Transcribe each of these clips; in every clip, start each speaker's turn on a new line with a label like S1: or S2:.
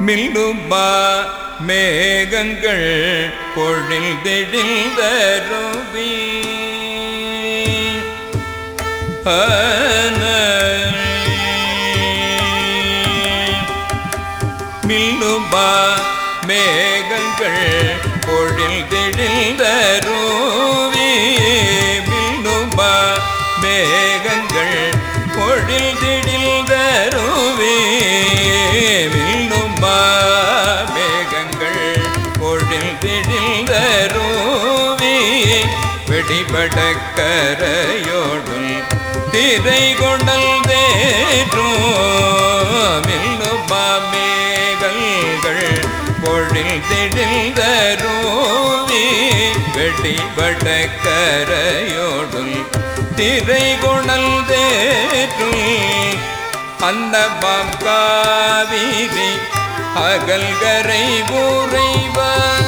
S1: மில்லுமா மேகங்கள் பொழில் திழிந்தருவி மில்லுமா மேகங்கள் பொழில் திழிந்தருவி மில்லுமா மேகங்கள் பொழில் திழிந்தருவி மில்லுமா மேகங்கள் பொழில் திழிந்தருவி வெடிபட கரையோடும் திரை கொண்டல் தேற்றும் மில்லுமா மேகங்கள் பொழில் திழிந்தருவி வெடிபட கரையோடும் திரை கொணல் தேற்றும் அன்னமாம் காவிரி அகல்கரை உறைவார்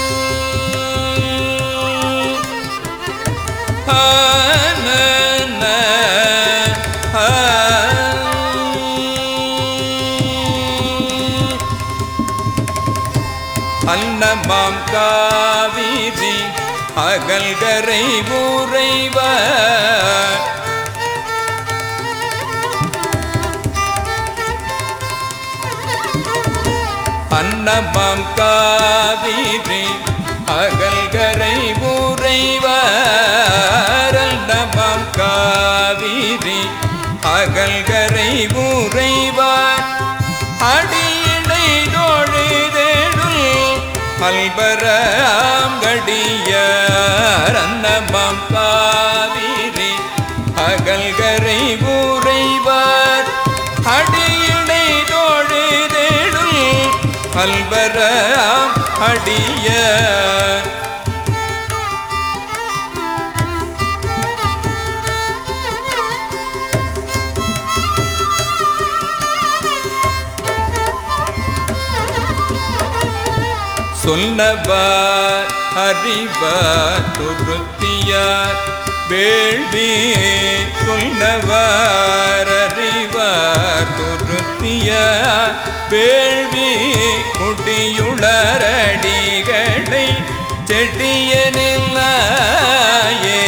S1: அன்னமாம் காவிரி அகல்கரை உறைவார் அன்னமாம் காவிரி அகல்கரை உறைவார் அன்னமாம் காவிரி அகல்கரை உறைவார் அடியினை தோழுதேழுள் அல்பராம் கடியார் அன்னமாம் காவிரி அகல்கரை உறைவார் அடியினை தோழுதேழுள் அல்பராம் அடிய சொன்னவார் அறிவார் துருத்தியார் வேள்வி சொன்னவார் அறிவார் துருத்தியார் வேள்வி குடியுளரடிகளை செடியனில்லாயே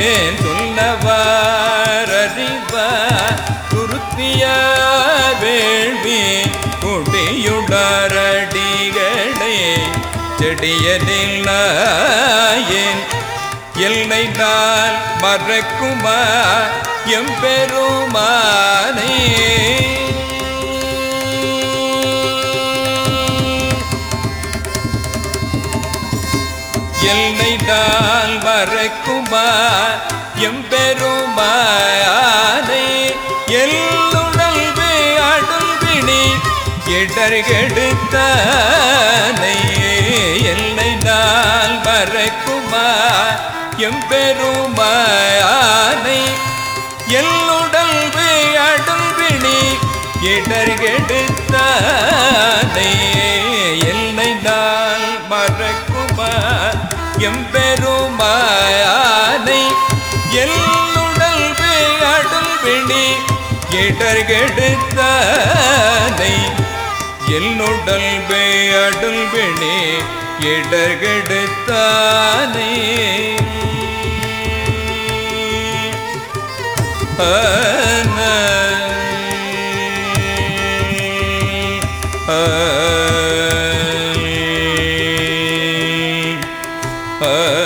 S1: சொன்னவார் அறிவார் துருத்தியார் வேள்வி குடியுளரடிகளை செடியனில்லாயேன் எல்லை நாள் மறக்குமா எம்பெருமானே எல்லை நாள் மறக்குமா எம்பெருமானே எல்லுடல்வே அடுல்வினி இடர்கெடுத்தானை எல்லை நாள் மறக்குமா எம்பெருமானை எல்லுடல்வே அடுல்வினி இடர்கெடுத்தானை எல்லை நாள் மறக்குமா எம்பெருமானை எல்லுடல்வே அடுல்வினி இடர்கெடுத்தானை என்னுடல் அடல் வினே இடர்கெடுத்தானே ஆன ஆ